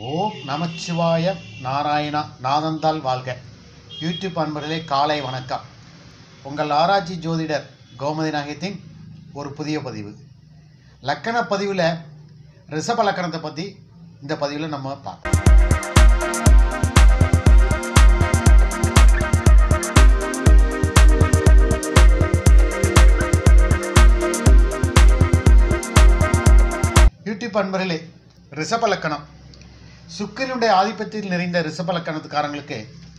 ஓம் நமச்சிவாய நாராயணா நாதந்தால் வாழ்க யூடியூப் அன்பர்களே காலை வணக்கம் உங்கள் ஆராய்ச்சி ஜோதிடர் கோமதி நாயகத்தின் ஒரு புதிய பதிவு லக்கண பதிவில் ரிஷப லக்கணத்தை பற்றி இந்த பதிவில் நம்ம பார்க்கலாம் யூடியூப் அன்பர்களே ரிஷப லக்கணம் சுக்கிரனுடைய ஆதிபத்தியில் நிறைந்த ரிஷப லக்கணத்துக்காரங்களுக்கு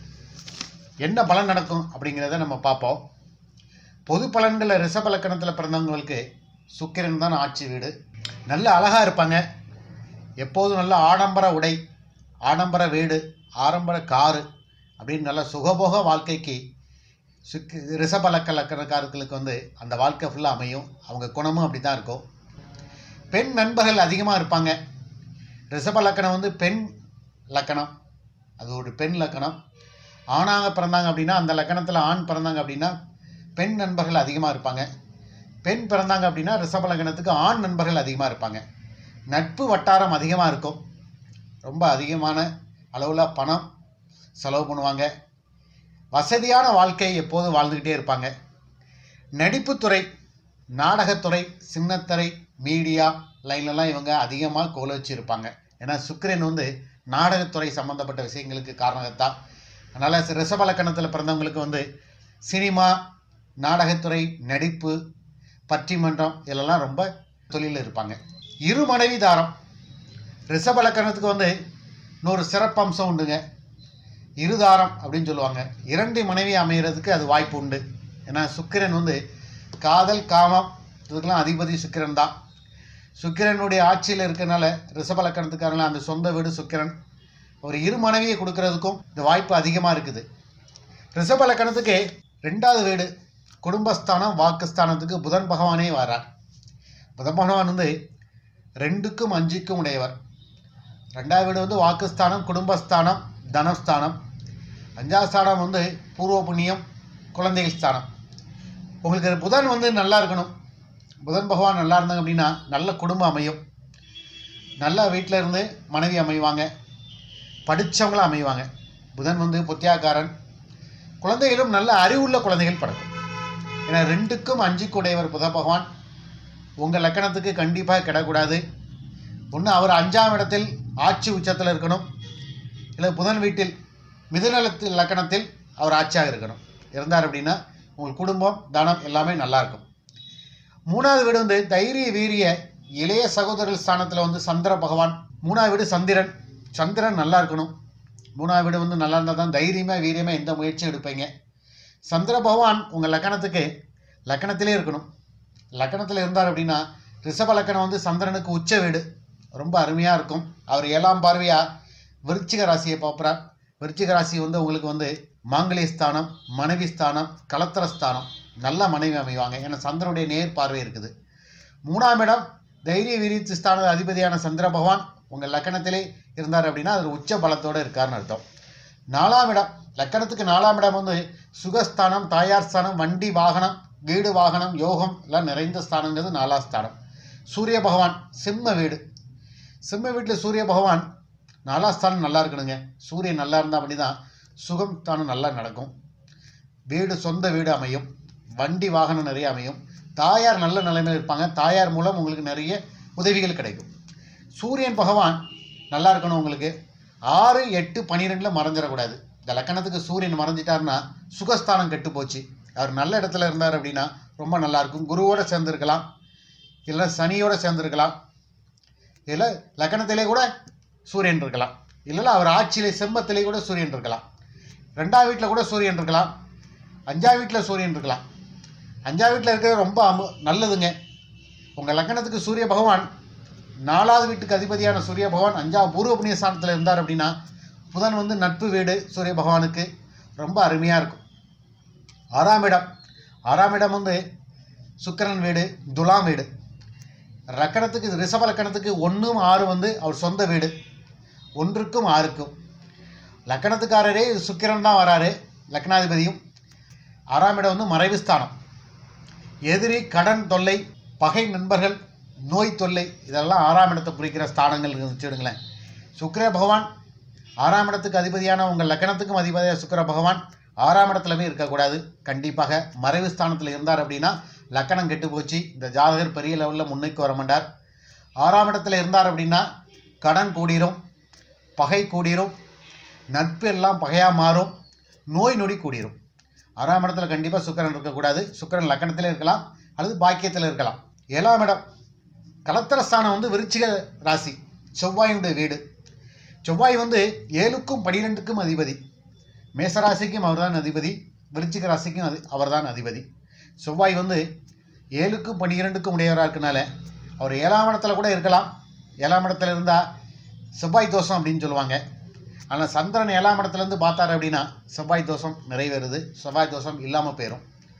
என்ன பலன் நடக்கும் அப்படிங்கிறத நம்ம பார்ப்போம் பொது பலன்களில் ரிஷப லக்கணத்தில் பிறந்தவங்களுக்கு சுக்கிரன் தான் ஆட்சி வீடு நல்ல அழகாக இருப்பாங்க எப்போதும் நல்ல ஆடம்பர உடை ஆடம்பர வீடு ஆடம்பர காரு அப்படின்னு நல்ல சுகபோக வாழ்க்கைக்கு சுக்கி ரிஷப லக்க லக்கணக்காரர்களுக்கு வந்து அந்த வாழ்க்கை ஃபுல்லாக அமையும் அவங்க குணமும் அப்படி தான் இருக்கும் பெண் நண்பர்கள் அதிகமாக இருப்பாங்க ரிஷப லக்கணம் வந்து பெண் லக்கணம் அது ஒரு பெண் லக்கணம் ஆணாக பிறந்தாங்க அப்படின்னா அந்த லக்கணத்தில் ஆண் பிறந்தாங்க அப்படின்னா பெண் நண்பர்கள் அதிகமாக இருப்பாங்க பெண் பிறந்தாங்க அப்படின்னா ரிஷப லக்கணத்துக்கு ஆண் நண்பர்கள் அதிகமாக இருப்பாங்க நட்பு வட்டாரம் அதிகமாக இருக்கும் ரொம்ப அதிகமான அளவில் பணம் செலவு பண்ணுவாங்க வசதியான வாழ்க்கை எப்போதும் வாழ்ந்துக்கிட்டே இருப்பாங்க நடிப்புத்துறை நாடகத்துறை சின்னத்திரை மீடியா லைன்லலாம் இவங்க அதிகமாக கோல வச்சுருப்பாங்க ஏன்னா சுக்கிரன் வந்து நாடகத்துறை சம்மந்தப்பட்ட விஷயங்களுக்கு காரணத்தான் அதனால் ரிஷபலக்கணத்தில் பிறந்தவங்களுக்கு வந்து சினிமா நாடகத்துறை நடிப்பு பட்டிமன்றம் இதெல்லாம் ரொம்ப தொழிலில் இருப்பாங்க இரு மனைவி தாரம் ரிஷபலக்கணத்துக்கு வந்து இன்னொரு சிறப்பம்சம் உண்டுங்க இருதாரம் அப்படின்னு சொல்லுவாங்க இரண்டு மனைவி அமைகிறதுக்கு அது வாய்ப்பு உண்டு ஏன்னா சுக்கிரன் வந்து காதல் காமம் இதுக்கெல்லாம் அதிபதி சுக்கிரன் தான் சுக்கிரனுடைய ஆட்சியில் இருக்கிறனால ரிஷபலக்கணத்துக்காரங்கள அந்த சொந்த வீடு சுக்கிரன் ஒரு இரு மனைவியை கொடுக்கறதுக்கும் இந்த வாய்ப்பு அதிகமாக இருக்குது ரிஷபலக்கணத்துக்கு ரெண்டாவது வீடு குடும்பஸ்தானம் வாக்குஸ்தானத்துக்கு புதன் பகவானே வரார் புதன் பகவான் வந்து ரெண்டுக்கும் அஞ்சுக்கும் உடையவர் ரெண்டாவது வீடு வந்து வாக்குஸ்தானம் குடும்பஸ்தானம் தனஸ்தானம் அஞ்சாவது ஸ்தானம் வந்து பூர்வ புண்ணியம் குழந்தைகள் ஸ்தானம் உங்களுக்கு புதன் வந்து நல்லா இருக்கணும் புதன் பகவான் நல்லா இருந்தாங்க அப்படின்னா நல்ல குடும்பம் அமையும் நல்ல வீட்டில் இருந்து மனைவி அமைவாங்க படித்தவங்களும் அமைவாங்க புதன் வந்து புத்தியாக்காரன் குழந்தைகளும் நல்ல அறிவுள்ள குழந்தைகள் பிறக்கும் ஏன்னா ரெண்டுக்கும் அஞ்சுக்கு உடையவர் புத பகவான் உங்கள் லக்கணத்துக்கு கண்டிப்பாக கிடக்கூடாது ஒன்று அவர் அஞ்சாம் இடத்தில் ஆட்சி உச்சத்தில் இருக்கணும் இல்லை புதன் வீட்டில் மிதுநலத்து லக்கணத்தில் அவர் ஆட்சியாக இருக்கணும் இருந்தார் அப்படின்னா உங்கள் குடும்பம் தனம் எல்லாமே நல்லா இருக்கும் மூணாவது வீடு வந்து தைரிய வீரிய இளைய சகோதரர் ஸ்தானத்தில் வந்து சந்திர பகவான் மூணாவது வீடு சந்திரன் சந்திரன் நல்லா இருக்கணும் மூணாவது வீடு வந்து நல்லா இருந்தால் தான் தைரியமாக வீரியமாக எந்த முயற்சியும் எடுப்பீங்க சந்திர பகவான் உங்கள் லக்கணத்துக்கு லக்கணத்திலே இருக்கணும் லக்கணத்தில் இருந்தார் அப்படின்னா ரிஷப லக்கணம் வந்து சந்திரனுக்கு உச்ச வீடு ரொம்ப அருமையாக இருக்கும் அவர் ஏழாம் பார்வையாக விருச்சிக ராசியை பார்க்குறார் விருச்சிக ராசி வந்து உங்களுக்கு வந்து மாங்கலிய ஸ்தானம் மனைவி ஸ்தானம் கலத்திர ஸ்தானம் நல்ல மனைவி அமைவாங்க ஏன்னா சந்திரனுடைய நேர் பார்வை இருக்குது மூணாம் இடம் தைரிய வீரியத்து ஸ்தான அதிபதியான சந்திர பகவான் உங்கள் லக்கணத்திலே இருந்தார் அப்படின்னா அது உச்ச பலத்தோடு இருக்காருன்னு அர்த்தம் நாலாம் இடம் லக்கணத்துக்கு நாலாம் இடம் வந்து சுகஸ்தானம் தாயார் ஸ்தானம் வண்டி வாகனம் வீடு வாகனம் யோகம் எல்லாம் நிறைந்த ஸ்தானங்கிறது நாலாம் ஸ்தானம் சூரிய பகவான் சிம்ம வீடு சிம்ம வீட்டில் சூரிய பகவான் நாலாம் ஸ்தானம் நல்லா இருக்கணுங்க சூரியன் நல்லா இருந்தால் அப்படி தான் சுகம் ஸ்தானம் நல்லா நடக்கும் வீடு சொந்த வீடு அமையும் வண்டி வாகனம் நிறைய அமையும் தாயார் நல்ல நிலைமையில் இருப்பாங்க தாயார் மூலம் உங்களுக்கு நிறைய உதவிகள் கிடைக்கும் சூரியன் பகவான் நல்லா இருக்கணும் உங்களுக்கு ஆறு எட்டு பன்னிரெண்டில் மறைஞ்சிடக்கூடாது இந்த லக்கணத்துக்கு சூரியன் மறைஞ்சிட்டாருன்னா சுகஸ்தானம் கெட்டு போச்சு அவர் நல்ல இடத்துல இருந்தார் அப்படின்னா ரொம்ப நல்லாயிருக்கும் குருவோடு சேர்ந்துருக்கலாம் இல்லை சனியோடு சேர்ந்துருக்கலாம் இல்லை லக்கணத்திலே கூட சூரியன் இருக்கலாம் இல்லைல்ல அவர் ஆட்சியிலே செம்மத்திலே கூட சூரியன் இருக்கலாம் ரெண்டாவது வீட்டில் கூட சூரியன் இருக்கலாம் அஞ்சாவது வீட்டில் சூரியன் இருக்கலாம் அஞ்சாவது வீட்டில் இருக்கிறது ரொம்ப அமு நல்லதுங்க உங்கள் லக்கணத்துக்கு சூரிய பகவான் நாலாவது வீட்டுக்கு அதிபதியான சூரிய பகவான் அஞ்சாவது பூர்வ புண்ணிய ஸ்தானத்தில் இருந்தார் அப்படின்னா புதன் வந்து நட்பு வீடு சூரிய பகவானுக்கு ரொம்ப அருமையாக இருக்கும் ஆறாம் இடம் ஆறாம் இடம் வந்து சுக்கிரன் வீடு துலாம் வீடு லக்கணத்துக்கு ரிஷப லக்கணத்துக்கு ஒன்றும் ஆறு வந்து அவர் சொந்த வீடு ஒன்றுக்கும் ஆறுக்கும் லக்கணத்துக்காரரே சுக்கிரன் தான் வராரு லக்னாதிபதியும் ஆறாம் இடம் வந்து மறைவு ஸ்தானம் எதிரி கடன் தொல்லை பகை நண்பர்கள் நோய் தொல்லை இதெல்லாம் ஆறாம் இடத்தை குறிக்கிற ஸ்தானங்கள் வச்சுடுங்களேன் சுக்கிர பகவான் ஆறாம் இடத்துக்கு அதிபதியான உங்கள் லக்கணத்துக்கும் அதிபதியாக சுக்கிர பகவான் ஆறாம் இடத்துல போய் இருக்கக்கூடாது கண்டிப்பாக மறைவு ஸ்தானத்தில் இருந்தார் அப்படின்னா லக்கணம் கெட்டு போச்சு இந்த ஜாதகர் பெரிய லெவலில் முன்னுக்கு வர மாட்டார் ஆறாம் இடத்துல இருந்தார் அப்படின்னா கடன் கூடிரும் பகை கூடிரும் நட்பு எல்லாம் பகையாக மாறும் நோய் நொடி கூடிரும் ஆறாம் இடத்துல கண்டிப்பாக சுக்கிரன் இருக்கக்கூடாது சுக்கிரன் லக்கணத்திலே இருக்கலாம் அல்லது பாக்கியத்தில் இருக்கலாம் ஏழாம் இடம் கலத்திரஸ்தானம் வந்து விருச்சிக ராசி செவ்வாயுடைய வீடு செவ்வாய் வந்து ஏழுக்கும் பனிரெண்டுக்கும் அதிபதி மேசராசிக்கும் அவர்தான் அதிபதி விருச்சிக ராசிக்கும் அது அவர்தான் அதிபதி செவ்வாய் வந்து ஏழுக்கும் பன்னிரெண்டுக்கும் உடையவராக இருக்கனால அவர் ஏழாம் இடத்துல கூட இருக்கலாம் ஏழாம் இடத்துல இருந்தால் செவ்வாய் தோஷம் அப்படின்னு சொல்லுவாங்க ஆனால் சந்திரன் ஏழாம் இடத்துலேருந்து பார்த்தாரு அப்படின்னா செவ்வாய் தோஷம் நிறைவேறுது செவ்வாய் தோஷம் இல்லாமல் போயிடும்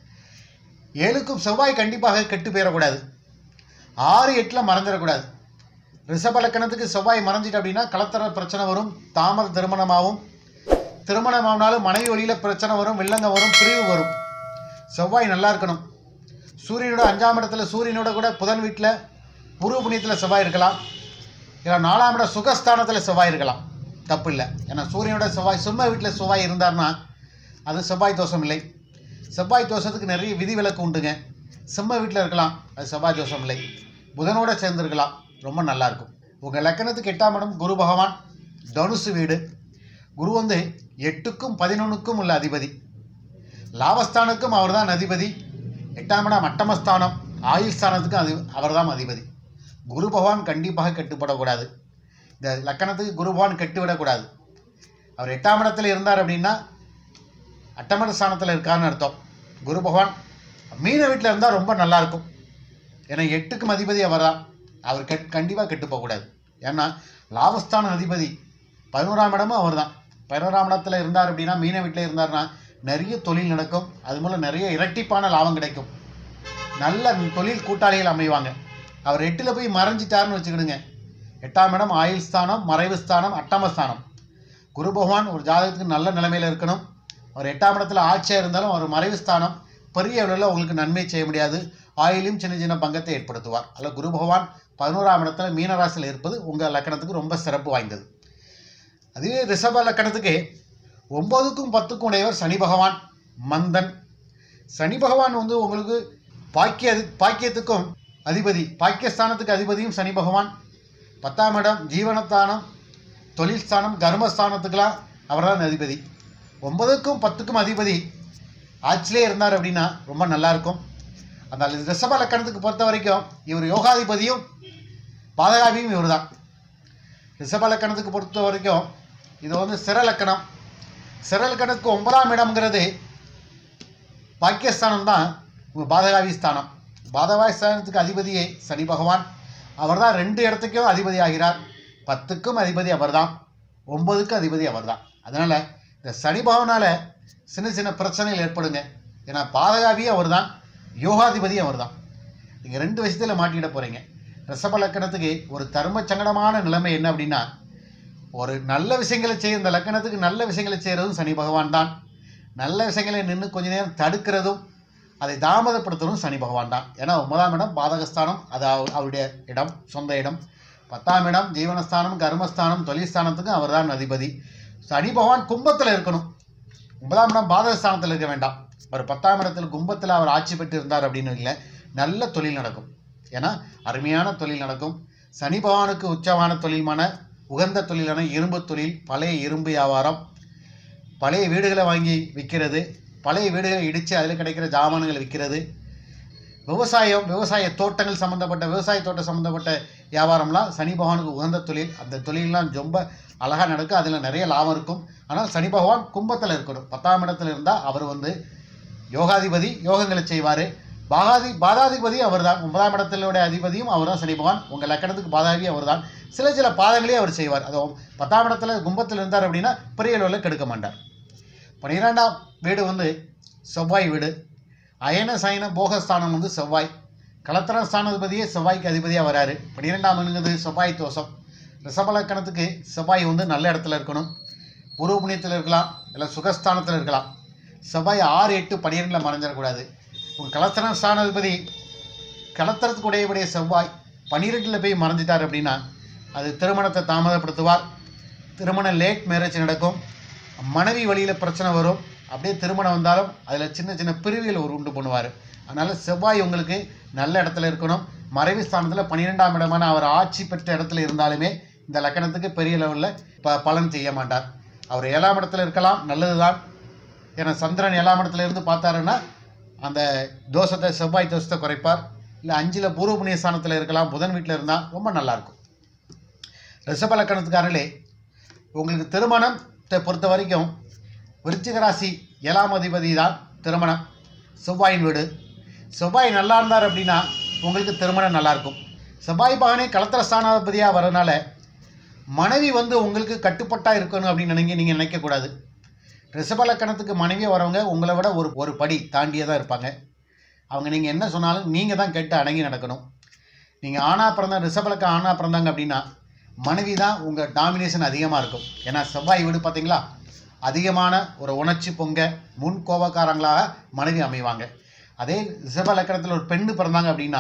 ஏழுக்கும் செவ்வாய் கண்டிப்பாக கெட்டு போயிடக்கூடாது ஆறு எட்டில் மறந்துடக்கூடாது ரிஷப லக்கணத்துக்கு செவ்வாய் மறைஞ்சிட்டு அப்படின்னா கலத்தர பிரச்சனை வரும் தாமத திருமணமாகும் திருமணமானாலும் மனைவி வழியில் பிரச்சனை வரும் வில்லங்க வரும் பிரிவு வரும் செவ்வாய் நல்லா இருக்கணும் சூரியனோட அஞ்சாம் இடத்துல சூரியனோட கூட புதன் வீட்டில் பூர்வ புண்ணியத்தில் செவ்வாய் இருக்கலாம் இல்லை நாலாம் இடம் சுகஸ்தானத்தில் செவ்வாய் இருக்கலாம் தப்பு இல்லை ஏன்னா சூரியனோட செவ்வாய் சிம்ம வீட்டில் செவ்வாய் இருந்தார்னா அது செவ்வாய் தோஷம் இல்லை செவ்வாய் தோஷத்துக்கு நிறைய விதிவிலக்கு உண்டுங்க சிம்ம வீட்டில் இருக்கலாம் அது செவ்வாய் தோஷம் இல்லை புதனோட சேர்ந்துருக்கலாம் ரொம்ப நல்லா இருக்கும் உங்கள் லக்கணத்துக்கு எட்டாம் இடம் குரு பகவான் தனுசு வீடு குரு வந்து எட்டுக்கும் பதினொன்றுக்கும் உள்ள அதிபதி லாபஸ்தானுக்கும் அவர்தான் அதிபதி எட்டாம் இடம் அட்டமஸ்தானம் ஆயுள் ஸ்தானத்துக்கும் அது அவர்தான் அதிபதி குரு பகவான் கண்டிப்பாக கட்டுப்படக்கூடாது இந்த லக்கணத்துக்கு குரு பகவான் கெட்டுவிடக்கூடாது அவர் எட்டாம் இடத்துல இருந்தார் அப்படின்னா அட்டமட ஸ்தானத்தில் இருக்காருன்னு அர்த்தம் குரு பகவான் மீன வீட்டில் இருந்தால் ரொம்ப நல்லா இருக்கும் ஏன்னா எட்டுக்கும் அதிபதி அவர் தான் அவர் கெட் கண்டிப்பாக கெட்டு போகக்கூடாது ஏன்னா லாபஸ்தான அதிபதி பதினோராம் இடமும் அவர் தான் பதினோராம் இடத்துல இருந்தார் அப்படின்னா மீன வீட்டில் இருந்தார்னா நிறைய தொழில் நடக்கும் அது மூலம் நிறைய இரட்டிப்பான லாபம் கிடைக்கும் நல்ல தொழில் கூட்டாளிகள் அமைவாங்க அவர் எட்டில் போய் மறைஞ்சிட்டாருன்னு வச்சுக்கிடுங்க எட்டாம் இடம் ஆயுள் ஸ்தானம் மறைவு ஸ்தானம் அட்டமஸ்தானம் குரு பகவான் ஒரு ஜாதகத்துக்கு நல்ல நிலைமையில் இருக்கணும் அவர் எட்டாம் இடத்துல ஆட்சியாக இருந்தாலும் அவர் மறைவு ஸ்தானம் பெரிய அளவில் உங்களுக்கு நன்மை செய்ய முடியாது ஆயிலும் சின்ன சின்ன பங்கத்தை ஏற்படுத்துவார் அதில் குரு பகவான் பதினோராம் இடத்துல மீனராசியில் இருப்பது உங்கள் லக்கணத்துக்கு ரொம்ப சிறப்பு வாய்ந்தது அதுவே ரிஷப லக்கணத்துக்கு ஒன்பதுக்கும் பத்துக்கும் உடையவர் சனி பகவான் மந்தன் சனி பகவான் வந்து உங்களுக்கு பாக்கிய பாக்கியத்துக்கும் அதிபதி பாக்கியஸ்தானத்துக்கு அதிபதியும் சனி பகவான் பத்தாம் இடம் ஜீவனஸ்தானம் தொழில் ஸ்தானம் கர்மஸ்தானத்துக்கெல்லாம் அவர்தான் அதிபதி ஒன்பதுக்கும் பத்துக்கும் அதிபதி ஆட்சியிலே இருந்தார் அப்படின்னா ரொம்ப நல்லா இருக்கும் அந்த ரிஷப லக்கணத்துக்கு பொறுத்த வரைக்கும் இவர் யோகாதிபதியும் பாதகாபியும் இவர் தான் ரிஷப லக்கணத்துக்கு பொறுத்த வரைக்கும் இது வந்து சிற லக்கணம் சிற லக்கணத்துக்கு ஒன்பதாம் இடம்ங்கிறது பாக்கியஸ்தானம் தான் உங்கள் பாதகாவி ஸ்தானம் பாதகாவி ஸ்தானத்துக்கு அதிபதியே சனி பகவான் அவர் தான் ரெண்டு இடத்துக்கும் அதிபதி ஆகிறார் பத்துக்கும் அதிபதி அவர்தான் ஒன்பதுக்கும் அதிபதி அவர்தான் அதனால் இந்த சனி பகவானால் சின்ன சின்ன பிரச்சனைகள் ஏற்படுங்க ஏன்னா பாதகாவியே அவர் தான் யோகாதிபதி அவர் தான் நீங்கள் ரெண்டு விஷயத்தில் மாட்டிக்கிட போகிறீங்க ரிஷப லக்கணத்துக்கு ஒரு தர்ம சங்கடமான நிலைமை என்ன அப்படின்னா ஒரு நல்ல விஷயங்களை செய்ய இந்த லக்கணத்துக்கு நல்ல விஷயங்களை செய்கிறதும் சனி பகவான் தான் நல்ல விஷயங்களை நின்று கொஞ்ச நேரம் தடுக்கிறதும் அதை தாமதப்படுத்துறதும் சனி பகவான் தான் ஏன்னா ஒன்பதாம் இடம் பாதகஸ்தானம் அது அவ- அவருடைய இடம் சொந்த இடம் பத்தாம் இடம் ஜீவனஸ்தானம் கர்மஸ்தானம் தொழில்ஸ்தானத்துக்கும் அவர் தான் அதிபதி சனி பகவான் கும்பத்தில் இருக்கணும் ஒன்பதாம் இடம் பாதகஸ்தானத்தில் இருக்க வேண்டாம் அவர் பத்தாம் இடத்தில் கும்பத்தில் அவர் ஆட்சி பெற்று இருந்தார் அப்படின்னு இல்லை நல்ல தொழில் நடக்கும் ஏன்னா அருமையான தொழில் நடக்கும் சனி பகவானுக்கு உச்சமான தொழில்மான உகந்த தொழிலான இரும்பு தொழில் பழைய இரும்பு வியாபாரம் பழைய வீடுகளை வாங்கி விற்கிறது பழைய வீடுகளை இடித்து அதில் கிடைக்கிற ஜாமான்களை விற்கிறது விவசாயம் விவசாய தோட்டங்கள் சம்மந்தப்பட்ட விவசாய தோட்டம் சம்மந்தப்பட்ட வியாபாரம்லாம் சனி பகவானுக்கு உகந்த தொழில் அந்த தொழிலெலாம் ரொம்ப அழகாக நடக்கும் அதில் நிறைய லாபம் இருக்கும் ஆனால் சனி பகவான் கும்பத்தில் இருக்கணும் பத்தாம் இடத்துல இருந்தால் அவர் வந்து யோகாதிபதி யோகங்களை செய்வார் பாகாதி பாதாதிபதி அவர்தான் ஒன்பதாம் இடத்தினுடைய அதிபதியும் அவர்தான் சனி பகவான் உங்கள் லக்கணத்துக்கு பாதாதி அவர்தான் சில சில பாதங்களே அவர் செய்வார் அது பத்தாம் இடத்துல கும்பத்தில் இருந்தார் அப்படின்னா பெரிய அளவில் கெடுக்க மாட்டார் பன்னிரெண்டாம் வீடு வந்து செவ்வாய் வீடு அயன சயன போகஸ்தானம் வந்து செவ்வாய் கலத்திர ஸ்தானாதிபதியே செவ்வாய்க்கு அதிபதியாக வராரு பன்னிரெண்டாம் வீடுங்கிறது செவ்வாய் தோஷம் ரிஷபலக்கணத்துக்கு செவ்வாய் வந்து நல்ல இடத்துல இருக்கணும் பூர்வ புண்ணியத்தில் இருக்கலாம் இல்லை சுகஸ்தானத்தில் இருக்கலாம் செவ்வாய் ஆறு எட்டு பன்னிரெண்டில் மறைஞ்சிடக்கூடாது உங்கள் கலத்திர ஸ்தானாதிபதி கலத்திரத்துக்கு உடையபடிய செவ்வாய் பன்னிரெண்டில் போய் மறைஞ்சிட்டார் அப்படின்னா அது திருமணத்தை தாமதப்படுத்துவார் திருமணம் லேட் மேரேஜ் நடக்கும் மனைவி வழியில் பிரச்சனை வரும் அப்படியே திருமணம் வந்தாலும் அதில் சின்ன சின்ன பிரிவுகள் ஒரு உண்டு பண்ணுவார் அதனால் செவ்வாய் உங்களுக்கு நல்ல இடத்துல இருக்கணும் மறைவு ஸ்தானத்தில் பன்னிரெண்டாம் இடமான அவர் ஆட்சி பெற்ற இடத்துல இருந்தாலுமே இந்த லக்கணத்துக்கு பெரிய லெவலில் ப பலன் செய்ய மாட்டார் அவர் ஏழாம் இடத்துல இருக்கலாம் நல்லது தான் ஏன்னா சந்திரன் ஏழாம் இடத்துல இருந்து பார்த்தாருன்னா அந்த தோஷத்தை செவ்வாய் தோஷத்தை குறைப்பார் இல்லை அஞ்சில் பூர்வ புண்ணிய ஸ்தானத்தில் இருக்கலாம் புதன் வீட்டில் இருந்தால் ரொம்ப நல்லாயிருக்கும் ரிஷப லக்கணத்துக்காரர்களே உங்களுக்கு திருமணத்தை பொறுத்த வரைக்கும் விருச்சிக ராசி ஏழாம் அதிபதி தான் திருமணம் செவ்வாயின் வீடு செவ்வாய் நல்லா இருந்தார் அப்படின்னா உங்களுக்கு திருமணம் நல்லாயிருக்கும் செவ்வாய் பகனே களத்திர ஸ்தானாதிபதியாக வரனால மனைவி வந்து உங்களுக்கு கட்டுப்பட்டா இருக்கணும் அப்படின்னு நினைங்க நீங்கள் நினைக்கக்கூடாது ரிஷப லக்கணத்துக்கு மனைவியாக வரவங்க உங்களை விட ஒரு ஒரு படி தாண்டியே தான் இருப்பாங்க அவங்க நீங்கள் என்ன சொன்னாலும் நீங்கள் தான் கேட்டு அடங்கி நடக்கணும் நீங்கள் ஆணா பிறந்தா ரிஷபலக்க ஆணா பிறந்தாங்க அப்படின்னா மனைவி தான் உங்கள் டாமினேஷன் அதிகமாக இருக்கும் ஏன்னா செவ்வாய் வீடு பார்த்தீங்களா அதிகமான ஒரு உணர்ச்சி பொங்க முன் கோபக்காரங்களாக மனைவி அமைவாங்க அதே ரிஷப லக்கணத்தில் ஒரு பெண்ணு பிறந்தாங்க அப்படின்னா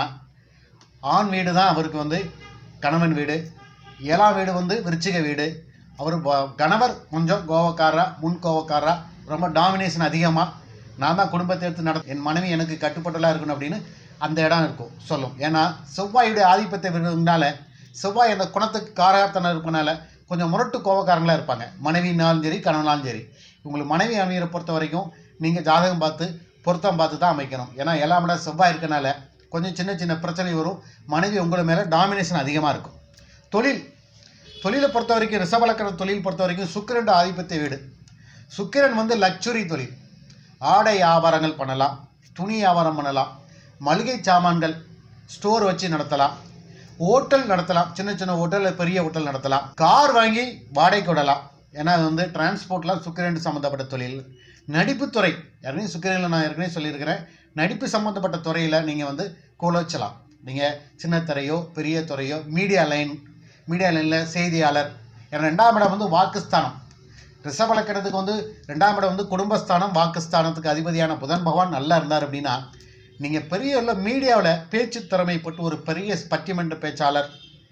ஆண் வீடு தான் அவருக்கு வந்து கணவன் வீடு ஏழாம் வீடு வந்து விருச்சிக வீடு அவர் ப- கணவர் கொஞ்சம் கோவக்காரரா முன் கோவக்காரரா ரொம்ப டாமினேஷன் அதிகமாக நான் தான் குடும்பத்தை எடுத்து நட என் மனைவி எனக்கு கட்டுப்பட்டலாக இருக்கணும் அப்படின்னு அந்த இடம் இருக்கும் சொல்லும் ஏன்னா செவ்வாயுடைய ஆதிப்பத்தை விருதுனால செவ்வாய் அந்த குணத்துக்கு காரகத்தனம் இருப்பனால கொஞ்சம் முரட்டு கோவக்காரங்களாக இருப்பாங்க மனைவினாலும் சரி கணவனாலும் சரி உங்களுக்கு மனைவி அமையரை பொறுத்த வரைக்கும் நீங்கள் ஜாதகம் பார்த்து பொருத்தம் பார்த்து தான் அமைக்கணும் ஏன்னா எல்லா இடம் செவ்வாய் இருக்கனால கொஞ்சம் சின்ன சின்ன பிரச்சனை வரும் மனைவி உங்களை மேலே டாமினேஷன் அதிகமாக இருக்கும் தொழில் தொழிலை பொறுத்த வரைக்கும் ரிஷபலக்கண தொழில் பொறுத்த வரைக்கும் சுக்கிரன் ஆதிபத்திய வீடு சுக்கிரன் வந்து லக்ஸுரி தொழில் ஆடை வியாபாரங்கள் பண்ணலாம் துணி வியாபாரம் பண்ணலாம் மளிகை சாமான்கள் ஸ்டோர் வச்சு நடத்தலாம் ஹோட்டல் நடத்தலாம் சின்ன சின்ன ஹோட்டல் பெரிய ஹோட்டல் நடத்தலாம் கார் வாங்கி வாடகைக்கு விடலாம் ஏன்னா அது வந்து டிரான்ஸ்போர்ட்லாம் சுக்கிரன் சம்மந்தப்பட்ட தொழில் நடிப்புத்துறை ஏற்கனவே சுக்கிரனில் நான் ஏற்கனவே சொல்லியிருக்கிறேன் நடிப்பு சம்மந்தப்பட்ட துறையில் நீங்கள் வந்து கோல வச்சலாம் நீங்கள் சின்ன துறையோ பெரிய துறையோ மீடியா லைன் மீடியா லைனில் செய்தியாளர் ஏன்னா ரெண்டாம் இடம் வந்து வாக்குஸ்தானம் ரிஷபலக்கணத்துக்கு வந்து ரெண்டாம் இடம் வந்து குடும்பஸ்தானம் வாக்குஸ்தானத்துக்கு அதிபதியான புதன் பகவான் நல்லா இருந்தார் அப்படின்னா நீங்கள் பெரிய உள்ள மீடியாவில் பேச்சு திறமைப்பட்டு ஒரு பெரிய பட்டிமன்ற பேச்சாளர்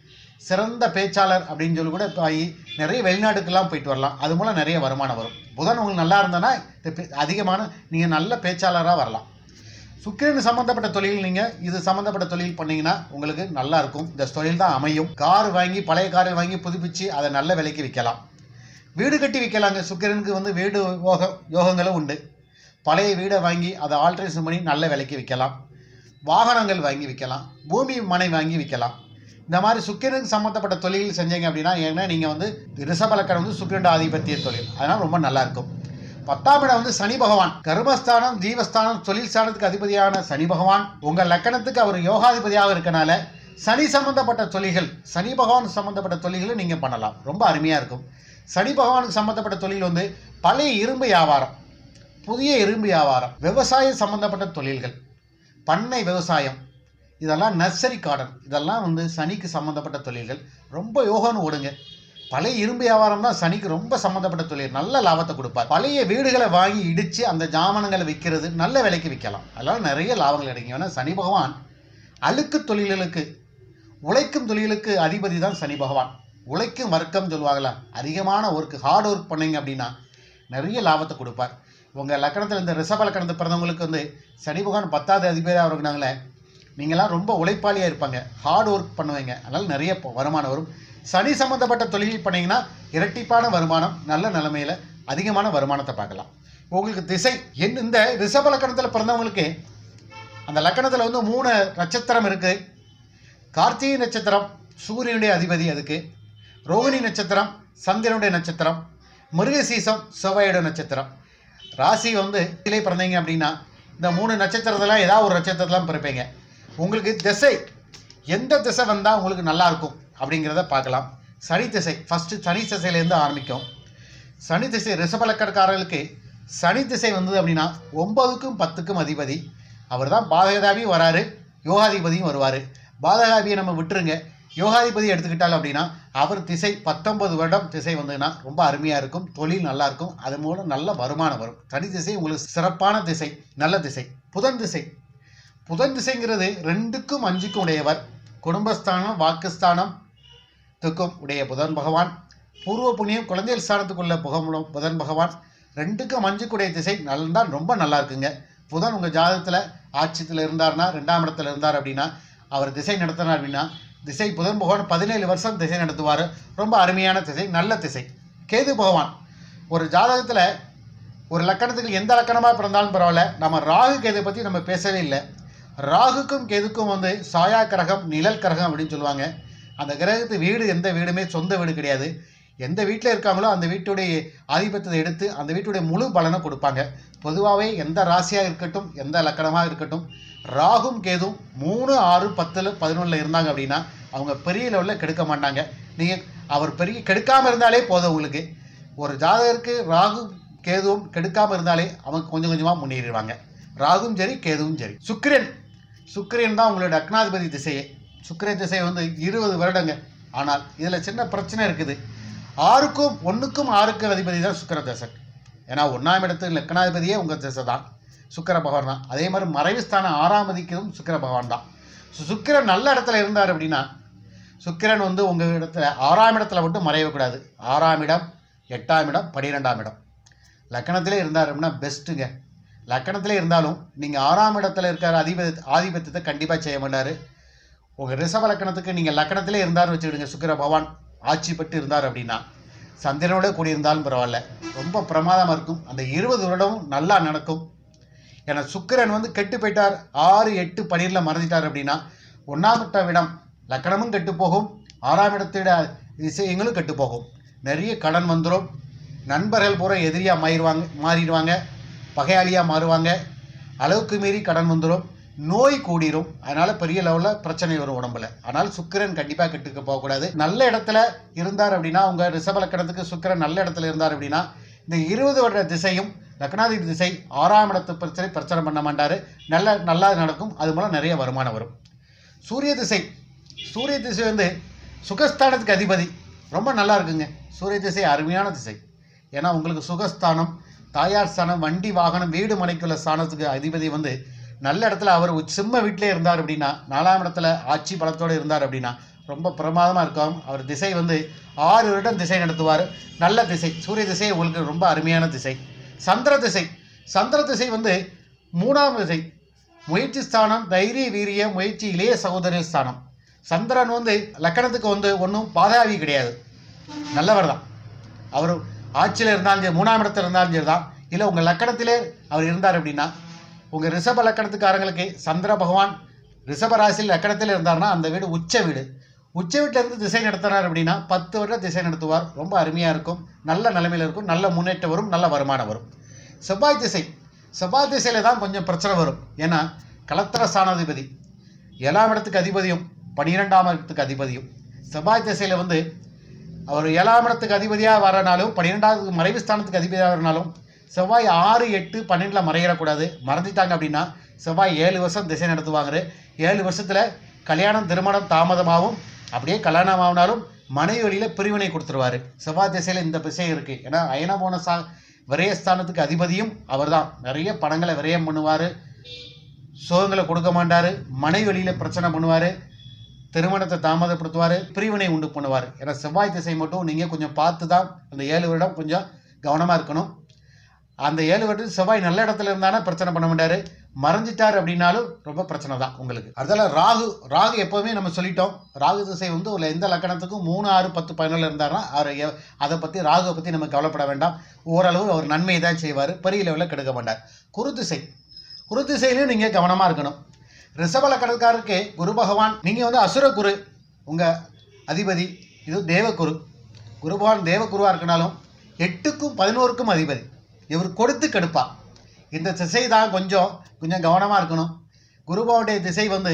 சிறந்த பேச்சாளர் அப்படின்னு சொல்லி கூட இப்போ ஆகி நிறைய வெளிநாட்டுக்கெல்லாம் போயிட்டு வரலாம் அது மூலம் நிறைய வருமானம் வரும் புதன் உங்களுக்கு நல்லா இருந்தனா அதிகமான நீங்கள் நல்ல பேச்சாளராக வரலாம் சுக்கிரன் சம்மந்தப்பட்ட தொழில் நீங்கள் இது சம்மந்தப்பட்ட தொழில் பண்ணீங்கன்னா உங்களுக்கு நல்லா இருக்கும் இந்த தொழில் தான் அமையும் கார் வாங்கி பழைய காரை வாங்கி புதுப்பிச்சு அதை நல்ல விலைக்கு விற்கலாம் வீடு கட்டி விற்கலாங்க சுக்கிரனுக்கு வந்து வீடு யோக யோகங்களும் உண்டு பழைய வீடை வாங்கி அதை ஆல்ட்ரேஷன் பண்ணி நல்ல விலைக்கு விற்கலாம் வாகனங்கள் வாங்கி விற்கலாம் பூமி மனை வாங்கி விற்கலாம் இந்த மாதிரி சுக்கிரனுக்கு சம்மந்தப்பட்ட தொழில் செஞ்சீங்க அப்படின்னா ஏன்னா நீங்கள் வந்து ரிஷபலக்கணம் வந்து சுக்கிரண்ட ஆதிபத்திய தொழில் அதனால் ரொம்ப நல்லா இருக்கும் பத்தாம் இடம் வந்து சனி பகவான் கர்மஸ்தானம் ஜீவஸ்தானம் தொழில் ஸ்தானத்துக்கு அதிபதியான சனி பகவான் உங்கள் லக்கணத்துக்கு அவர் யோகாதிபதியாக இருக்கனால சனி சம்பந்தப்பட்ட தொழில்கள் சனி பகவான் சம்பந்தப்பட்ட தொழில்களை நீங்கள் பண்ணலாம் ரொம்ப அருமையாக இருக்கும் சனி பகவானுக்கு சம்பந்தப்பட்ட தொழில் வந்து பழைய இரும்பு வியாபாரம் புதிய இரும்பு வியாபாரம் விவசாயம் சம்பந்தப்பட்ட தொழில்கள் பண்ணை விவசாயம் இதெல்லாம் நர்சரி கார்டன் இதெல்லாம் வந்து சனிக்கு சம்மந்தப்பட்ட தொழில்கள் ரொம்ப யோகான்னு ஓடுங்க பழைய இரும்பு வியாபாரம் தான் சனிக்கு ரொம்ப சம்மந்தப்பட்ட தொழில் நல்ல லாபத்தை கொடுப்பார் பழைய வீடுகளை வாங்கி இடித்து அந்த ஜாமானங்களை விற்கிறது நல்ல விலைக்கு விற்கலாம் அதெல்லாம் நிறைய லாபங்கள் கிடைக்கும் ஏன்னா சனி பகவான் அழுக்கு தொழில்களுக்கு உழைக்கும் தொழிலுக்கு அதிபதி தான் சனி பகவான் உழைக்கும் வர்க்கம் சொல்லுவாங்களா அதிகமான ஒர்க் ஹார்ட் ஒர்க் பண்ணீங்க அப்படின்னா நிறைய லாபத்தை கொடுப்பார் உங்கள் லக்கணத்தில் இந்த ரிஷப லக்கணத்தை பிறந்தவங்களுக்கு வந்து சனி பகவான் பத்தாவது அதிபதியாக இருக்கிறாங்களே நீங்களாம் ரொம்ப உழைப்பாளியாக இருப்பாங்க ஹார்ட் ஒர்க் பண்ணுவீங்க அதனால் நிறைய ப- வருமானம் வரும் சனி சம்மந்தப்பட்ட தொழில் பண்ணீங்கன்னா இரட்டிப்பான வருமானம் நல்ல நிலைமையில் அதிகமான வருமானத்தை பார்க்கலாம் உங்களுக்கு திசை என் இந்த ரிஷப லக்கணத்தில் பிறந்தவங்களுக்கு அந்த லக்கணத்தில் வந்து மூணு நட்சத்திரம் இருக்குது கார்த்திகை நட்சத்திரம் சூரியனுடைய அதிபதி அதுக்கு ரோகிணி நட்சத்திரம் சந்திரனுடைய நட்சத்திரம் மிருகசீசம் செவ்வாயோட நட்சத்திரம் ராசி வந்து இதிலே பிறந்தீங்க அப்படின்னா இந்த மூணு நட்சத்திரத்தில் ஏதாவது ஒரு நட்சத்திரத்தில் பிறப்பீங்க உங்களுக்கு திசை எந்த திசை வந்தால் உங்களுக்கு நல்லா இருக்கும் அப்படிங்கிறத பார்க்கலாம் சனி திசை ஃபஸ்ட்டு சனி திசையிலேருந்து ஆரம்பிக்கும் சனி திசை ரிஷபலக்கணக்காரர்களுக்கு சனி திசை வந்தது அப்படின்னா ஒன்பதுக்கும் பத்துக்கும் அதிபதி அவர் தான் பாதகதாபியும் வராரு யோகாதிபதியும் வருவார் பாதகாபியை நம்ம விட்டுருங்க யோகாதிபதி எடுத்துக்கிட்டால் அப்படின்னா அவர் திசை பத்தொன்பது வருடம் திசை வந்ததுன்னா ரொம்ப அருமையாக இருக்கும் தொழில் நல்லா இருக்கும் அது மூலம் நல்ல வருமானம் வரும் சனி திசை உங்களுக்கு சிறப்பான திசை நல்ல திசை புதன் திசை புதன் திசைங்கிறது ரெண்டுக்கும் அஞ்சுக்கும் உடையவர் குடும்பஸ்தானம் வாக்குஸ்தானம் துக்கும் உடைய புதன் பகவான் பூர்வ புண்ணியம் குழந்தைகள் ஸ்தானத்துக்குள்ள புகமுடும் புதன் பகவான் ரெண்டுக்கும் மஞ்சுக்குடைய திசை நல்லா ரொம்ப நல்லா இருக்குங்க புதன் உங்கள் ஜாதகத்தில் ஆட்சியத்தில் இருந்தார்னா ரெண்டாம் இடத்துல இருந்தார் அப்படின்னா அவர் திசை நடத்தினார் அப்படின்னா திசை புதன் பகவான் பதினேழு வருஷம் திசை நடத்துவார் ரொம்ப அருமையான திசை நல்ல திசை கேது பகவான் ஒரு ஜாதகத்தில் ஒரு லக்கணத்துக்கு எந்த லக்கணமாக பிறந்தாலும் பரவாயில்ல நம்ம ராகு கேதை பற்றி நம்ம பேசவே இல்லை ராகுக்கும் கேதுக்கும் வந்து சாயா கிரகம் நிழல் கிரகம் அப்படின்னு சொல்லுவாங்க அந்த கிரகத்து வீடு எந்த வீடுமே சொந்த வீடு கிடையாது எந்த வீட்டில் இருக்காங்களோ அந்த வீட்டுடைய ஆதிபத்தியத்தை எடுத்து அந்த வீட்டுடைய முழு பலனை கொடுப்பாங்க பொதுவாகவே எந்த ராசியாக இருக்கட்டும் எந்த லக்கணமாக இருக்கட்டும் ராகும் கேதும் மூணு ஆறு பத்தில் பதினொன்றில் இருந்தாங்க அப்படின்னா அவங்க பெரிய லெவலில் கெடுக்க மாட்டாங்க நீங்கள் அவர் பெரிய கெடுக்காமல் இருந்தாலே போதும் உங்களுக்கு ஒரு ஜாதகருக்கு ராகு கேதுவும் கெடுக்காமல் இருந்தாலே அவங்க கொஞ்சம் கொஞ்சமாக முன்னேறிடுவாங்க ராகும் சரி கேதுவும் சரி சுக்கிரன் சுக்கிரன் தான் உங்களோட அக்னாதிபதி திசையே சுக்கிரன் திசை வந்து இருபது வருடங்க ஆனால் இதில் சின்ன பிரச்சனை இருக்குது ஆறுக்கும் ஒன்றுக்கும் ஆறுக்கும் அதிபதி தான் சுக்கிர தசன் ஏன்னா ஒன்றாம் இடத்து லக்னாதிபதியே உங்கள் திசை தான் சுக்கிர பகவான் தான் அதே மாதிரி மறைவு ஸ்தானம் ஆறாம் அதிக்கிறதும் சுக்கிர பகவான் தான் ஸோ சுக்கிரன் நல்ல இடத்துல இருந்தார் அப்படின்னா சுக்கிரன் வந்து உங்கள் இடத்துல ஆறாம் இடத்துல மட்டும் மறையக்கூடாது ஆறாம் இடம் எட்டாம் இடம் பன்னிரெண்டாம் இடம் லக்கணத்திலே இருந்தார் அப்படின்னா பெஸ்ட்டுங்க லக்கணத்திலே இருந்தாலும் நீங்கள் ஆறாம் இடத்துல இருக்கிற அதிபதி ஆதிபத்தியத்தை கண்டிப்பாக செய்ய மாட்டார் உங்கள் ரிஷப லக்கணத்துக்கு நீங்கள் லக்கணத்திலே இருந்தார்னு வச்சுக்கிடுங்க சுக்கிர பகவான் ஆட்சி பெற்று இருந்தார் அப்படின்னா சந்திரனோட கூடியிருந்தாலும் பரவாயில்ல ரொம்ப பிரமாதமாக இருக்கும் அந்த இருபது வருடமும் நல்லா நடக்கும் ஏன்னா சுக்கிரன் வந்து கெட்டு போயிட்டார் ஆறு எட்டு பன்னிரெண்டில் மறைஞ்சிட்டார் அப்படின்னா ஒன்றாம் இடம் லக்கணமும் கெட்டு போகும் ஆறாம் இடத்திட விஷயங்களும் கெட்டு போகும் நிறைய கடன் வந்துடும் நண்பர்கள் பூரா எதிரியாக மாறிடுவாங்க மாறிடுவாங்க பகையாளியாக மாறுவாங்க அளவுக்கு மீறி கடன் வந்துடும் நோய் கூடிரும் அதனால பெரிய லெவலில் பிரச்சனை வரும் உடம்புல ஆனால் சுக்கிரன் கண்டிப்பாக கெட்டுக்க போகக்கூடாது நல்ல இடத்துல இருந்தார் அப்படின்னா உங்க ரிஷப லக்கணத்துக்கு சுக்கிரன் நல்ல இடத்துல இருந்தார் அப்படின்னா இந்த இருபது வருட திசையும் லக்னாதிபதி திசை ஆறாம் இடத்து பிரச்சனை பிரச்சனை பண்ண மாட்டாரு நல்ல நல்லா நடக்கும் அது மூலம் நிறைய வருமானம் வரும் சூரிய திசை சூரிய திசை வந்து சுகஸ்தானத்துக்கு அதிபதி ரொம்ப நல்லா இருக்குங்க சூரிய திசை அருமையான திசை ஏன்னா உங்களுக்கு சுகஸ்தானம் தாயார் ஸ்தானம் வண்டி வாகனம் வீடு மனைக்குள்ள ஸ்தானத்துக்கு அதிபதி வந்து நல்ல இடத்துல அவர் உச்- சிம்ம வீட்டிலே இருந்தார் அப்படின்னா நாலாம் இடத்துல ஆட்சி பலத்தோடு இருந்தார் அப்படின்னா ரொம்ப பிரமாதமாக இருக்கும் அவர் திசை வந்து ஆறு வருடம் திசை நடத்துவார் நல்ல திசை சூரிய திசை உங்களுக்கு ரொம்ப அருமையான திசை சந்திர திசை சந்திர திசை வந்து மூணாம் திசை முயற்சி ஸ்தானம் தைரிய வீரிய முயற்சி இளைய சகோதரி ஸ்தானம் சந்திரன் வந்து லக்கணத்துக்கு வந்து ஒன்றும் பாதாவி கிடையாது நல்லவர் தான் அவர் ஆட்சியில் இருந்தாலும் சரி மூணாம் இடத்துல இருந்தாலும் சரி தான் இல்லை உங்கள் லக்கணத்திலே அவர் இருந்தார் அப்படின்னா உங்கள் ரிஷப லக்கணத்துக்காரங்களுக்கு சந்திர பகவான் ரிஷப ராசியில் லக்கணத்தில் இருந்தார்னா அந்த வீடு உச்ச வீடு உச்ச வீட்டில் இருந்து திசை நடத்தினார் அப்படின்னா பத்து வருடம் திசை நடத்துவார் ரொம்ப அருமையாக இருக்கும் நல்ல நிலைமையில் இருக்கும் நல்ல முன்னேற்றம் வரும் நல்ல வருமானம் வரும் செவ்வாய் திசை செவ்வாய் திசையில் தான் கொஞ்சம் பிரச்சனை வரும் ஏன்னா கலத்திர ஸ்தானாதிபதி ஏழாம் இடத்துக்கு அதிபதியும் பன்னிரெண்டாம் இடத்துக்கு அதிபதியும் செவ்வாய் திசையில் வந்து அவர் ஏழாம் இடத்துக்கு அதிபதியாக வரனாலும் பன்னிரெண்டாவது மறைவு ஸ்தானத்துக்கு அதிபதியாக வரனாலும் செவ்வாய் ஆறு எட்டு பன்னெண்டில் மறையிடக்கூடாது மறைஞ்சிட்டாங்க அப்படின்னா செவ்வாய் ஏழு வருஷம் திசை நடத்துவாங்க ஏழு வருஷத்தில் கல்யாணம் திருமணம் தாமதமாகவும் அப்படியே கல்யாணம் ஆகினாலும் மனைவி வழியில் பிரிவினை கொடுத்துருவாரு செவ்வாய் திசையில் இந்த திசை இருக்குது ஏன்னா அயன போன சா விரயஸ்தானத்துக்கு அதிபதியும் அவர்தான் நிறைய பணங்களை விரயம் பண்ணுவார் சுகங்களை கொடுக்க மாட்டார் மனைவி வழியில் பிரச்சனை பண்ணுவார் திருமணத்தை தாமதப்படுத்துவார் பிரிவினை உண்டு பண்ணுவார் ஏன்னா செவ்வாய் திசை மட்டும் நீங்கள் கொஞ்சம் பார்த்து தான் அந்த ஏழு வருடம் கொஞ்சம் கவனமாக இருக்கணும் அந்த ஏழு வருடம் செவ்வாய் நல்ல இடத்துல இருந்தானா பிரச்சனை பண்ண மாட்டாரு மறைஞ்சிட்டார் அப்படின்னாலும் ரொம்ப பிரச்சனை தான் உங்களுக்கு அதில் ராகு ராகு எப்போவுமே நம்ம சொல்லிட்டோம் ராகு திசை வந்து ஒரு எந்த லக்கணத்துக்கும் மூணு ஆறு பத்து பதினொன்று இருந்தாருன்னா அவர் எ- அதை பற்றி ராகுவை பற்றி நம்ம கவலைப்பட வேண்டாம் ஓரளவு அவர் நன்மையை தான் செய்வார் பெரிய லெவலில் கெடுக்க மாட்டார் குரு திசை குரு திசையிலையும் நீங்கள் கவனமாக இருக்கணும் ரிஷப லக்கணக்காரருக்கு குரு பகவான் நீங்கள் வந்து அசுர குரு உங்கள் அதிபதி இது தேவகுரு குரு பகவான் தேவகுருவாக இருக்கனாலும் எட்டுக்கும் பதினோருக்கும் அதிபதி இவர் கொடுத்து கெடுப்பா இந்த திசை தான் கொஞ்சம் கொஞ்சம் கவனமாக இருக்கணும் குருபாவுடைய திசை வந்து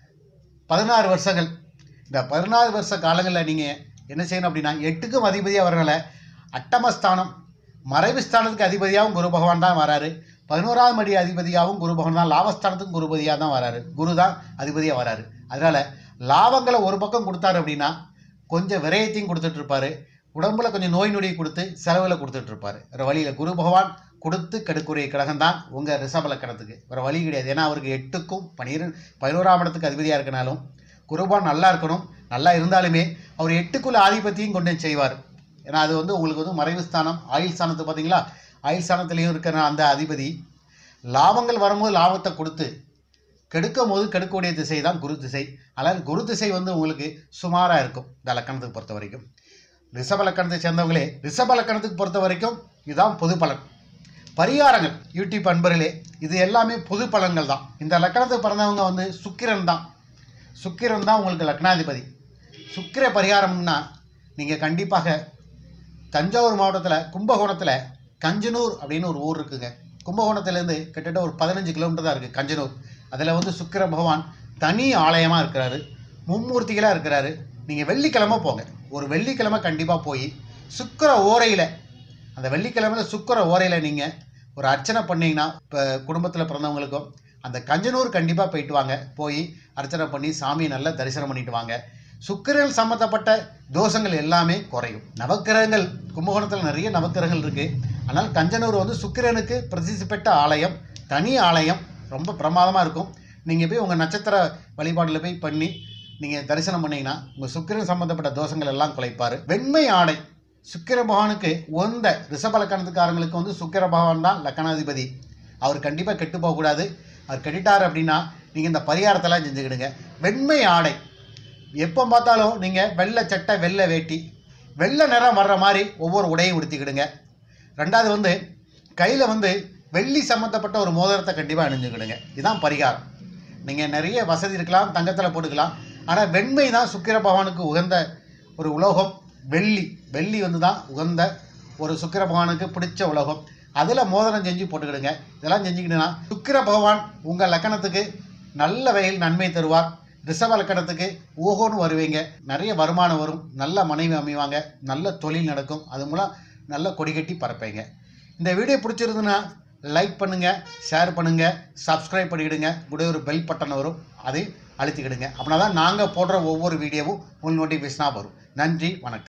பதினாறு வருஷங்கள் இந்த பதினாறு வருஷ காலங்களில் நீங்கள் என்ன செய்யணும் அப்படின்னா எட்டுக்கும் அதிபதியாக வரனால அட்டமஸ்தானம் மறைவு ஸ்தானத்துக்கு அதிபதியாகவும் குரு பகவான் தான் வராரு பதினோராம் அடி அதிபதியாகவும் குரு பகவான் தான் லாபஸ்தானத்துக்கும் குருபதியாக தான் வராரு குரு தான் அதிபதியாக வராரு அதனால லாபங்களை ஒரு பக்கம் கொடுத்தாரு அப்படின்னா கொஞ்சம் விரயத்தையும் கொடுத்துட்டு இருப்பாரு உடம்புல கொஞ்சம் நோய் நொடியை கொடுத்து செலவில் கொடுத்துட்டு இருப்பாரு வேறு வழியில் குரு பகவான் கொடுத்து கெடுக்குரிய கிரகம் தான் உங்கள் ரிஷப லக்கணத்துக்கு வேறு வழி கிடையாது ஏன்னா அவருக்கு எட்டுக்கும் பன்னிரெண்டு பதினோராம் இடத்துக்கு அதிபதியாக இருக்கனாலும் குருபான் நல்லா இருக்கணும் நல்லா இருந்தாலுமே அவர் எட்டுக்குள்ள ஆதிபத்தியம் கொண்டு வந்து செய்வார் ஏன்னா அது வந்து உங்களுக்கு வந்து மறைவு ஸ்தானம் ஆயுள் ஸ்தானத்தை பார்த்தீங்களா ஆயுள் ஸ்தானத்துலேயும் இருக்கிற அந்த அதிபதி லாபங்கள் வரும்போது லாபத்தை கொடுத்து கெடுக்கும் போது கெடுக்கக்கூடிய திசை தான் குரு திசை அதனால் குரு திசை வந்து உங்களுக்கு சுமாராக இருக்கும் இந்த லக்கணத்துக்கு பொறுத்த வரைக்கும் ரிஷப லக்கணத்தை சேர்ந்தவங்களே ரிஷப லக்கணத்துக்கு பொறுத்த வரைக்கும் இதுதான் பொது பலன் பரிகாரங்கள் யூடியூப் அன்பர்களே இது எல்லாமே பொது பலன்கள் தான் இந்த லக்கணத்துக்கு பிறந்தவங்க வந்து சுக்கிரன் தான் சுக்கிரன் தான் உங்களுக்கு லக்னாதிபதி சுக்கிர பரிகாரம்னா நீங்கள் கண்டிப்பாக தஞ்சாவூர் மாவட்டத்தில் கும்பகோணத்தில் கஞ்சனூர் அப்படின்னு ஒரு ஊர் இருக்குங்க கும்பகோணத்துலேருந்து கிட்டத்தட்ட ஒரு பதினஞ்சு கிலோமீட்டர் தான் இருக்குது கஞ்சனூர் அதில் வந்து சுக்கிர பகவான் தனி ஆலயமாக இருக்கிறாரு மும்மூர்த்திகளாக இருக்கிறாரு நீங்கள் வெள்ளிக்கிழமை போங்க ஒரு வெள்ளிக்கிழமை கண்டிப்பாக போய் சுக்கிர ஓரையில் அந்த வெள்ளிக்கிழமையில் சுக்கிர ஓரையில் நீங்கள் ஒரு அர்ச்சனை பண்ணீங்கன்னா இப்போ குடும்பத்தில் பிறந்தவங்களுக்கும் அந்த கஞ்சனூர் கண்டிப்பாக போயிட்டு வாங்க போய் அர்ச்சனை பண்ணி சாமியை நல்லா தரிசனம் பண்ணிட்டு வாங்க சுக்கிரன் சம்மந்தப்பட்ட தோஷங்கள் எல்லாமே குறையும் நவக்கிரகங்கள் கும்பகோணத்தில் நிறைய நவக்கிரகங்கள் இருக்குது ஆனால் கஞ்சனூர் வந்து சுக்கிரனுக்கு பிரசித்தி பெற்ற ஆலயம் தனி ஆலயம் ரொம்ப பிரமாதமாக இருக்கும் நீங்கள் போய் உங்கள் நட்சத்திர வழிபாடில் போய் பண்ணி நீங்கள் தரிசனம் பண்ணீங்கன்னா உங்கள் சுக்கிரன் சம்மந்தப்பட்ட தோஷங்கள் எல்லாம் குலைப்பார் வெண்மை ஆடை சுக்கிர பகவானுக்கு உந்த ரிஷப லக்கணத்துக்காரங்களுக்கு வந்து சுக்கிர பகவான் தான் லக்கணாதிபதி அவர் கண்டிப்பாக கெட்டு போகக்கூடாது அவர் கெட்டிட்டார் அப்படின்னா நீங்கள் இந்த பரிகாரத்தெல்லாம் செஞ்சுக்கிடுங்க வெண்மை ஆடை எப்போ பார்த்தாலும் நீங்கள் வெள்ளை சட்டை வெள்ளை வேட்டி வெள்ளை நிறம் வர்ற மாதிரி ஒவ்வொரு உடையும் உடுத்திக்கிடுங்க ரெண்டாவது வந்து கையில் வந்து வெள்ளி சம்மந்தப்பட்ட ஒரு மோதிரத்தை கண்டிப்பாக அணிஞ்சுக்கிடுங்க இதுதான் பரிகாரம் நீங்கள் நிறைய வசதி இருக்கலாம் தங்கத்தில் போட்டுக்கலாம் ஆனால் வெண்மை தான் சுக்கிர பகவானுக்கு உகந்த ஒரு உலோகம் வெள்ளி வெள்ளி வந்து தான் உகந்த ஒரு சுக்கிர பகவானுக்கு பிடிச்ச உலோகம் அதில் மோதிரம் செஞ்சு போட்டுக்கிடுங்க இதெல்லாம் செஞ்சுக்கிட்டீங்கன்னா சுக்கிர பகவான் உங்கள் லக்கணத்துக்கு நல்ல வகையில் நன்மை தருவார் ரிஷப லக்கணத்துக்கு ஓஹோன்னு வருவீங்க நிறைய வருமானம் வரும் நல்ல மனைவி அமைவாங்க நல்ல தொழில் நடக்கும் அது மூலம் நல்ல கொடி கட்டி பறப்பீங்க இந்த வீடியோ பிடிச்சிருந்துன்னா லைக் பண்ணுங்கள் ஷேர் பண்ணுங்கள் சப்ஸ்கிரைப் பண்ணிக்கிடுங்க கூட ஒரு பெல் பட்டன் வரும் அதை அழுத்திக்கிடுங்க அப்படின்னா தான் நாங்கள் போடுற ஒவ்வொரு வீடியோவும் உங்களுக்கு நோட்டிஃபிகேஷனாக வரும் நன்றி வணக்கம்